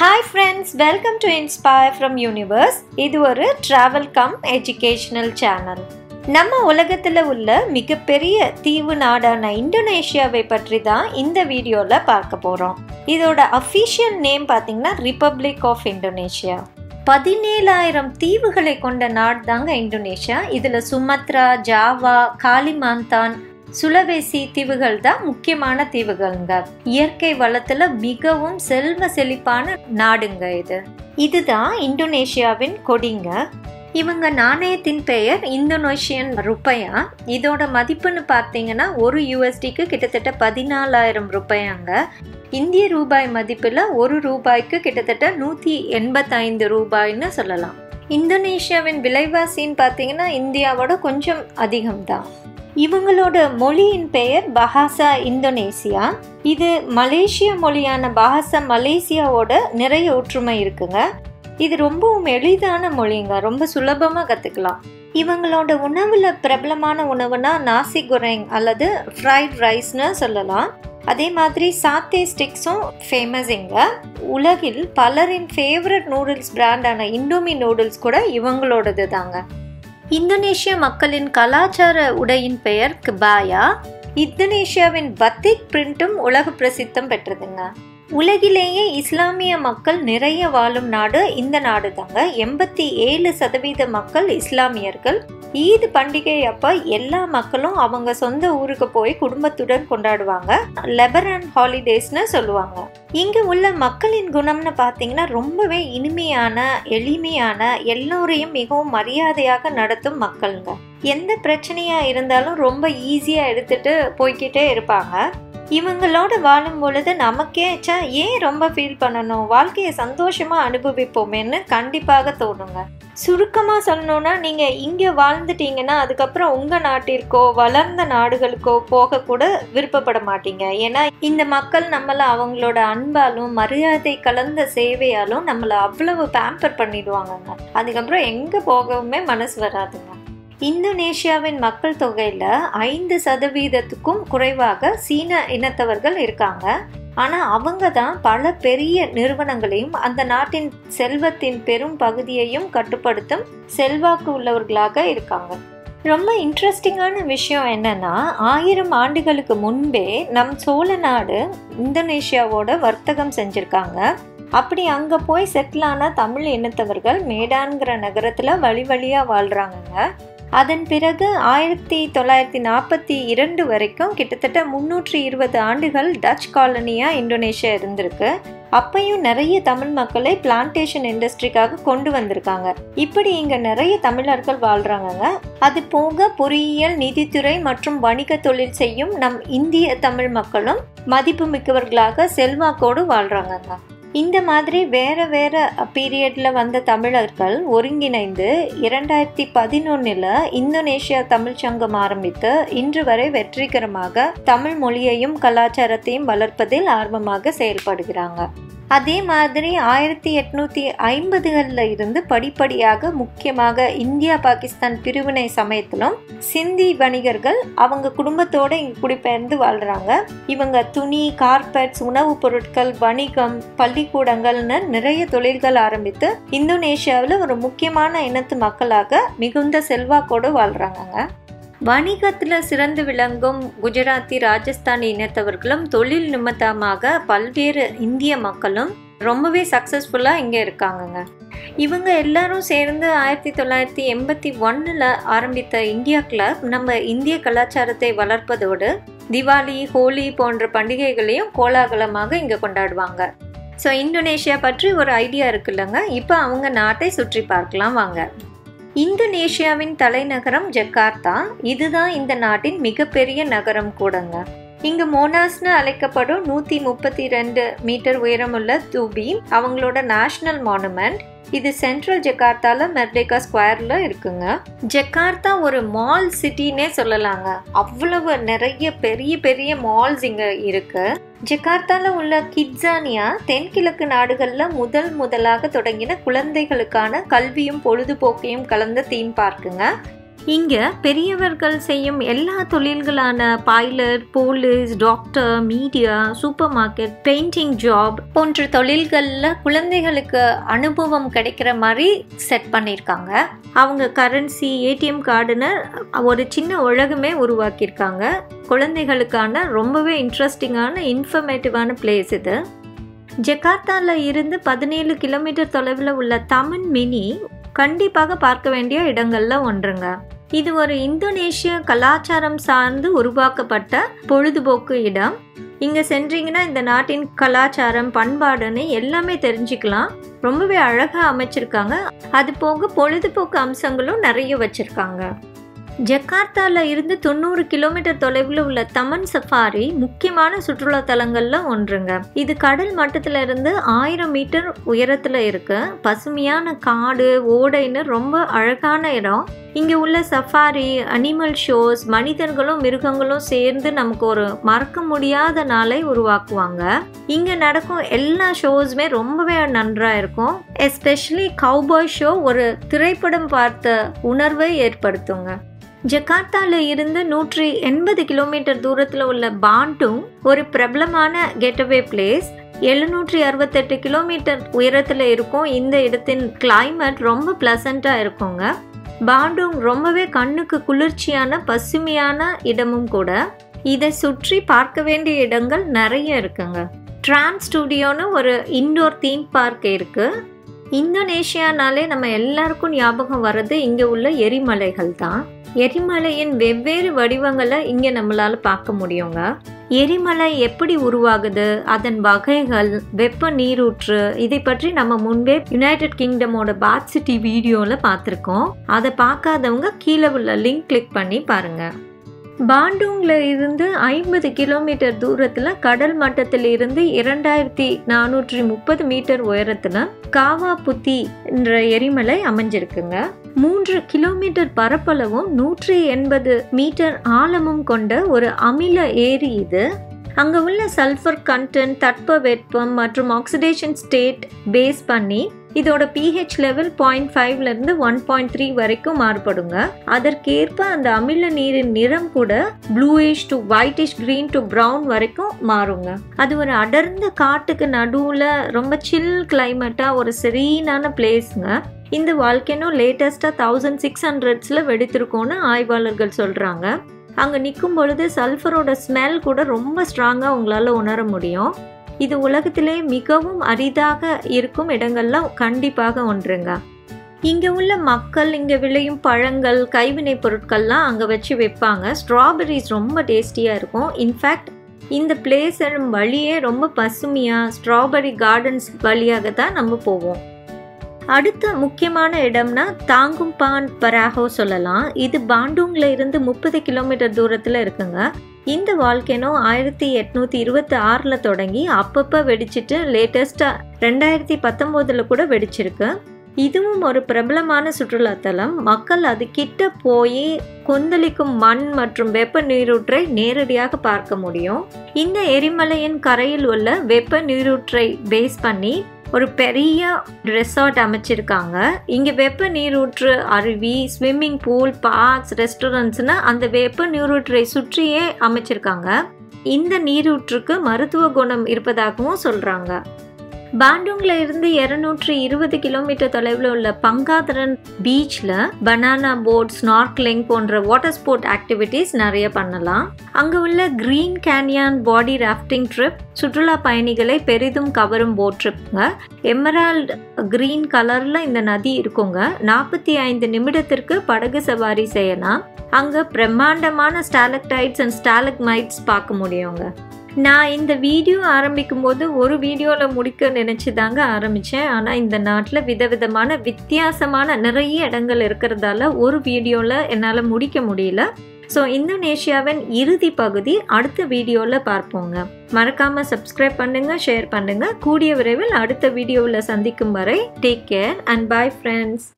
hi friends welcome to inspire from universe இது ஒரு travel come educational channel நம்ம உலகத்தில் உள்ள மிகப்பெரிய தீவு நாடான இந்தோனேஷியாவை பற்றி தான் இந்த வீடியோவில் பார்க்க போகிறோம் இதோட அஃபிஷியல் நேம் பார்த்தீங்கன்னா ரிப்பப்ளிக் ஆஃப் இந்தோனேஷியா பதினேழாயிரம் தீவுகளை கொண்ட நாடு தாங்க இந்தோனேஷியா இதில் சுமத்ரா ஜாவா காலிமாந்தான் சுலவேசி தீவுகள் தான் முக்கியமான தீவுகள்ங்க இயற்கை வளத்துல மிகவும் செல்வ செழிப்பான நாடுங்க இது இதுதான் இந்தோனேஷியாவின் கொடிங்க இவங்க நாணயத்தின் பெயர் இந்தோனேஷியன் ருப்பையா இதோட மதிப்புன்னு பார்த்தீங்கன்னா ஒரு யூஎஸ்டிக்கு கிட்டத்தட்ட பதினாலாயிரம் ரூபாயாங்க இந்திய ரூபாய் மதிப்பில் ஒரு ரூபாய்க்கு கிட்டத்தட்ட நூற்றி எண்பத்தைந்து ரூபாய்னு சொல்லலாம் இந்தோனேஷியாவின் விலைவாசின்னு பார்த்தீங்கன்னா இந்தியாவோட கொஞ்சம் அதிகம்தான் இவங்களோட மொழியின் பெயர் பஹாசா இந்தோனேசியா இது மலேசிய மொழியான பஹாசா மலேசியாவோட நிறைய ஒற்றுமை இருக்குங்க இது ரொம்பவும் எளிதான மொழிங்க ரொம்ப சுலபமாக கற்றுக்கலாம் இவங்களோட உணவில் பிரபலமான உணவுனா நாசி குரேங் அல்லது ஃப்ரைட் ரைஸ்னு சொல்லலாம் அதே மாதிரி சாத்தே ஸ்டிக்ஸும் ஃபேமஸ் இங்க உலகில் பலரின் ஃபேவரட் நூடுல்ஸ் பிராண்டான இண்டோமி நூடுல்ஸ் கூட இவங்களோடது தாங்க இந்தோனேஷிய மக்களின் கலாச்சார உடையின் பெயர் கிபாயா இந்தோனேஷியாவின் பத்திக் பிரிண்ட்டும் உலக பிரசித்தம் பெற்றதுங்க உலகிலேயே இஸ்லாமிய மக்கள் நிறைய வாழும் நாடு இந்த நாடு தாங்க எண்பத்தி ஏழு சதவீத மக்கள் இஸ்லாமியர்கள் ஈத் பண்டிகை அப்ப எல்லா மக்களும் அவங்க சொந்த ஊருக்கு போய் குடும்பத்துடன் கொண்டாடுவாங்க லெபரன் ஹாலிடேஸ்னு சொல்லுவாங்க இங்க உள்ள மக்களின் குணம்னு பார்த்தீங்கன்னா ரொம்பவே இனிமையான எளிமையான எல்லோரையும் மிகவும் மரியாதையாக நடத்தும் மக்களுங்க எந்த பிரச்சனையா இருந்தாலும் ரொம்ப ஈஸியா எடுத்துட்டு போய்கிட்டே இருப்பாங்க இவங்களோட வாழும் பொழுது நமக்கே சா ஏன் ரொம்ப ஃபீல் பண்ணணும் வாழ்க்கையை சந்தோஷமா அனுபவிப்போமேன்னு கண்டிப்பாக தோணுங்க சுருக்கமாக சொல்லணும்னா நீங்கள் இங்கே வாழ்ந்துட்டீங்கன்னா அதுக்கப்புறம் உங்கள் நாட்டிற்கோ வளர்ந்த நாடுகளுக்கோ போக கூட விருப்பப்பட மாட்டீங்க ஏன்னா இந்த மக்கள் நம்மளை அவங்களோட அன்பாலும் மரியாதை கலந்த சேவையாலும் நம்மளை அவ்வளவு பேம்பர் பண்ணிடுவாங்கங்க அதுக்கப்புறம் எங்கே போகவுமே மனசு வராதுங்க இந்தோனேஷியாவின் மக்கள் தொகையில் ஐந்து சதவீதத்துக்கும் குறைவாக சீன இனத்தவர்கள் இருக்காங்க ஆனால் அவங்க தான் பல பெரிய நிறுவனங்களையும் அந்த நாட்டின் செல்வத்தின் பெரும் பகுதியையும் கட்டுப்படுத்தும் செல்வாக்கு உள்ளவர்களாக இருக்காங்க ரொம்ப இன்ட்ரெஸ்டிங்கான விஷயம் என்னன்னா ஆயிரம் ஆண்டுகளுக்கு முன்பே நம் சோழ நாடு இந்தோனேஷியாவோட வர்த்தகம் செஞ்சுருக்காங்க அப்படி அங்கே போய் செட்டில் ஆன தமிழ் இனத்தவர்கள் மேடான்கிற நகரத்தில் வழி வழியாக வாழ்கிறாங்கங்க அதன் பிறகு ஆயிரத்தி தொள்ளாயிரத்தி நாற்பத்தி இரண்டு வரைக்கும் கிட்டத்தட்ட முந்நூற்றி இருபது ஆண்டுகள் டச் காலனியாக இந்தோனேஷியா இருந்திருக்கு அப்பையும் நிறைய தமிழ் மக்களை பிளான்டேஷன் இண்டஸ்ட்ரிக்காக கொண்டு வந்திருக்காங்க இப்படி இங்க நிறைய தமிழர்கள் வாழ்றாங்கங்க அது போக பொறியியல் நிதித்துறை மற்றும் வணிக தொழில் செய்யும் நம் இந்திய தமிழ் மக்களும் மதிப்பு மிக்கவர்களாக செல்வாக்கோடு வாழ்றாங்கங்க இந்த மாதிரி வேற வேற பீரியட்ல வந்த தமிழர்கள் ஒருங்கிணைந்து இரண்டாயிரத்தி பதினொன்னுல இந்தோனேஷியா தமிழ் சங்கம் ஆரம்பித்து இன்று வரை வெற்றிகரமாக தமிழ் மொழியையும் கலாச்சாரத்தையும் வளர்ப்பதில் ஆர்வமாக செயல்படுகிறாங்க அதே மாதிரி ஆயிரத்தி எட்நூத்தி ஐம்பதுகளில் இருந்து படிப்படியாக முக்கியமாக இந்தியா பாகிஸ்தான் பிரிவினை சமயத்திலும் சிந்தி வணிகர்கள் அவங்க குடும்பத்தோட இங்க குடிபெயர்ந்து வாழ்றாங்க இவங்க துணி கார்பெட்ஸ் உணவுப் பொருட்கள் வணிகம் பள்ளிக்கூடங்கள்னு நிறைய தொழில்கள் ஆரம்பித்து இந்தோனேஷியாவில் ஒரு முக்கியமான இனத்து மக்களாக மிகுந்த செல்வாக்கோடு வாழ்றாங்கங்க வணிகத்தில் சிறந்து விளங்கும் குஜராத்தி ராஜஸ்தானி இனத்தவர்களும் தொழில் நிமித்தமாக பல்வேறு இந்திய மக்களும் ரொம்பவே சக்ஸஸ்ஃபுல்லாக இங்கே இருக்காங்கங்க இவங்க எல்லாரும் சேர்ந்து ஆயிரத்தி தொள்ளாயிரத்தி எண்பத்தி ஒன்னில் ஆரம்பித்த இந்தியா கிளப் நம்ம இந்திய கலாச்சாரத்தை வளர்ப்பதோடு திவாலி ஹோலி போன்ற பண்டிகைகளையும் கோலாகலமாக இங்கே கொண்டாடுவாங்க ஸோ இந்தோனேஷியா பற்றி ஒரு ஐடியா இருக்குல்லங்க இப்போ அவங்க நாட்டை சுற்றி பார்க்கலாம் வாங்க இந்தோனேஷியாவின் தலைநகரம் ஜக்கார்த்தா இதுதான் இந்த நாட்டின் மிகப்பெரிய நகரம் கூடங்க இங்கு மோனாஸ்னு அழைக்கப்படும் நூற்றி முப்பத்தி ரெண்டு மீட்டர் உயரமுள்ள தூபி அவங்களோட நேஷனல் மானுமெண்ட் இது சென்ட்ரல் ஜக்கார்த்தால மெர்டேகா ஸ்கொயர்ல இருக்குங்க ஜக்கார்த்தா ஒரு மால் சிட்டினே சொல்லலாங்க அவ்வளவு நிறைய பெரிய பெரிய மால்ஸ் இங்க இருக்கு ஜக்கார்த்தால உள்ள கிட்ஸானியா தென்கிழக்கு நாடுகள்ல முதல் முதலாக தொடங்கின குழந்தைகளுக்கான கல்வியும் பொழுதுபோக்கையும் கலந்த தீம் பார்க்குங்க இங்க பெரியவர்கள் செய்யும் எல்லா தொழில்களான pilot police doctor media supermarket painting job போன்ற தொழில்களில் குழந்தைகளுக்கு அனுபவம் கிடைக்கிற மாதிரி செட் பண்ணியிருக்காங்க அவங்க கரன்சி ஏடிஎம் கார்டுன்னு ஒரு சின்ன உலகமே உருவாக்கியிருக்காங்க குழந்தைகளுக்கான ரொம்பவே இன்ட்ரெஸ்டிங்கான இன்ஃபர்மேட்டிவான பிளேஸ் இது ஜகார்த்தாவில் இருந்து பதினேழு கிலோமீட்டர் தொலைவில் உள்ள தமிழ் மினி கண்டிப்பாக பார்க்க வேண்டிய இடங்கள்ல ஒன்றுங்க இது ஒரு இந்தோனேஷிய கலாச்சாரம் சார்ந்து உருவாக்கப்பட்ட பொழுதுபோக்கு இடம் இங்க சென்றீங்கன்னா இந்த நாட்டின் கலாச்சாரம் பண்பாடுன்னு எல்லாமே தெரிஞ்சுக்கலாம் ரொம்பவே அழகா அமைச்சிருக்காங்க அது போக பொழுதுபோக்கு அம்சங்களும் நிறைய வச்சிருக்காங்க ஜக்கார்த்தால இருந்து தொண்ணூறு கிலோமீட்டர் தொலைவில் உள்ள தமன் சஃபாரி முக்கியமான சுற்றுலா தலங்கள்ல ஒன்றுங்க இது கடல் மட்டத்துல இருந்து ஆயிரம் மீட்டர் உயரத்துல இருக்கு பசுமையான காடு ஓடைன்னு ரொம்ப அழகான இடம் இங்க உள்ள சஃபாரி அனிமல் ஷோஸ் மனிதர்களும் மிருகங்களும் சேர்ந்து நமக்கு ஒரு மறக்க முடியாத நாளை உருவாக்குவாங்க இங்க நடக்கும் எல்லா ஷோஸுமே ரொம்பவே நன்றா இருக்கும் எஸ்பெஷலி கவுபாய் ஷோ ஒரு திரைப்படம் பார்த்த உணர்வை ஏற்படுத்துங்க ஜகார்த்தால இருந்து நூற்றி எண்பது கிலோமீட்டர் தூரத்தில் உள்ள பாண்டும் ஒரு பிரபலமான கெட்டவே பிளேஸ் எழுநூற்றி அறுபத்தெட்டு கிலோமீட்டர் உயரத்தில் இருக்கும் இந்த இடத்தின் கிளைமேட் ரொம்ப பிளசண்ட்டாக இருக்குங்க பாண்டும் ரொம்பவே கண்ணுக்கு குளிர்ச்சியான பசுமையான இடமும் கூட இதை சுற்றி பார்க்க வேண்டிய இடங்கள் நிறைய இருக்குங்க ட்ரான்ஸ் ஸ்டுடியோன்னு ஒரு இன்டோர் தீம் பார்க் இருக்குது இந்தோனேஷியானாலே நம்ம எல்லாருக்கும் ஞாபகம் வர்றது இங்கே உள்ள எரிமலைகள் தான் எரிமலையின் வெவ்வேறு வடிவங்களை இங்கே நம்மளால பார்க்க முடியுங்க எரிமலை எப்படி உருவாகுது அதன் வகைகள் வெப்ப நீரூற்று இதை பற்றி நம்ம முன்பே யுனைடெட் கிங்டமோட பாத் சிட்டி வீடியோவில் பார்த்துருக்கோம் அதை பார்க்காதவங்க கீழே உள்ள லிங்க் கிளிக் பண்ணி பாருங்க பாண்டூங்ல இருந்து ஐம்பது கிலோமீட்டர் தூரத்தில் கடல் மட்டத்தில் இருந்து இரண்டாயிரத்தி நானூற்றி முப்பது மீட்டர் உயரத்தில் காவா புத்தி என்ற எரிமலை அமைஞ்சிருக்குங்க மூன்று கிலோமீட்டர் பரப்பளவும் நூற்றி எண்பது மீட்டர் ஆழமும் கொண்ட ஒரு அமில ஏரி இது அங்கே உள்ள சல்ஃபர் கண்டென்ட் தட்பவெப்பம் மற்றும் ஆக்சிடேஷன் ஸ்டேட் பேஸ் பண்ணி இதோட பிஹெச் லெவல் பாயிண்ட் ஃபைவ்ல இருந்து ஒன் பாயிண்ட் த்ரீ வரைக்கும் மாறுபடுங்க அதற்கேற்ப அந்த அமில நீரின் நிறம் கூட bluish to whitish green to brown வரைக்கும் மாறுங்க அது ஒரு அடர்ந்த காட்டுக்கு நடுவில் ரொம்ப சில் கிளைமேட்டாக ஒரு செரீனான பிளேஸ்ங்க இந்த வால்கேனோ லேட்டஸ்ட்டாக தௌசண்ட் சிக்ஸ் ஹண்ட்ரட்ஸில் வெடித்திருக்கோன்னு ஆய்வாளர்கள் சொல்கிறாங்க அங்கே நிற்கும் பொழுது சல்ஃபரோட ஸ்மெல் கூட ரொம்ப ஸ்ட்ராங்காக உங்களால் உணர முடியும் இது உலகத்திலே மிகவும் அரிதாக இருக்கும் இடங்கள்ல கண்டிப்பாக ஒன்றுங்க இங்கே உள்ள மக்கள் இங்கே விளையும் பழங்கள் கைவினை பொருட்கள்லாம் அங்கே வச்சு வைப்பாங்க ஸ்ட்ராபெரிஸ் ரொம்ப டேஸ்டியாக இருக்கும் இன்ஃபேக்ட் இந்த பிளேஸ் வழியே ரொம்ப பசுமையாக ஸ்ட்ராபெரி கார்டன்ஸ் வழியாக தான் நம்ம போவோம் அடுத்த முக்கியமான இடம்னா தாங்கும்பான் பராகோ சொல்லலாம் இது பாண்டூங்ல இருந்து முப்பது கிலோமீட்டர் தூரத்தில் இருக்குங்க இந்த வால்கேனோ ஆயிரத்தி எட்நூத்தி இருபத்தி ஆறில் தொடங்கி அப்பப்போ வெடிச்சிட்டு லேட்டஸ்ட்டாக ரெண்டாயிரத்தி பத்தொம்போதில் கூட வெடிச்சிருக்கு இதுவும் ஒரு பிரபலமான சுற்றுலாத்தலம் மக்கள் அது கிட்ட போய் கொந்தளிக்கும் மண் மற்றும் வெப்ப நீரூற்றை நேரடியாக பார்க்க முடியும் இந்த எரிமலையின் கரையில் உள்ள வெப்ப நீரூற்றை பேஸ் பண்ணி ஒரு பெரிய ரெசார்ட் அமைச்சிருக்காங்க இங்கே வெப்ப நீரூற்று அருவி ஸ்விம்மிங் பூல் பார்க்ஸ் ரெஸ்டாரண்ட்ஸ்னு அந்த வெப்ப நீரூற்றை சுற்றியே அமைச்சிருக்காங்க இந்த நீரூற்றுக்கு மருத்துவ குணம் இருப்பதாகவும் சொல்கிறாங்க பாண்டூங்ல இருந்து இருநூற்றி இருபது கிலோமீட்டர் தொலைவில் உள்ள பங்காதரன் பீச்சில் பனானா போட் ஸ்னார்க்லிங் போன்ற வாட்டர் ஸ்போர்ட் ஆக்டிவிட்டீஸ் நிறைய பண்ணலாம் அங்கே உள்ள Green Canyon body rafting trip சுற்றுலா பயணிகளை பெரிதும் கவரும் போட் ட்ரிப்ங்க எமரால்ட் கிரீன் கலரில் இந்த நதி இருக்குங்க நாற்பத்தி ஐந்து நிமிடத்திற்கு படகு சவாரி செய்யலாம் அங்கே பிரம்மாண்டமான ஸ்டாலக்டைட்ஸ் அண்ட் ஸ்டாலக்மைட்ஸ் பார்க்க முடியுங்க நான் இந்த வீடியோ ஆரம்பிக்கும் போது ஒரு வீடியோவில் முடிக்க நினச்சி தாங்க ஆரம்பித்தேன் ஆனால் இந்த நாட்டில் விதவிதமான வித்தியாசமான நிறைய இடங்கள் இருக்கிறதால ஒரு வீடியோவில் என்னால் முடிக்க முடியல ஸோ இந்தோனேஷியாவின் இறுதி பகுதி அடுத்த வீடியோவில் பார்ப்போங்க மறக்காமல் சப்ஸ்கிரைப் பண்ணுங்கள் ஷேர் பண்ணுங்கள் கூடிய விரைவில் அடுத்த வீடியோவில் சந்திக்கும் வரை take care and bye friends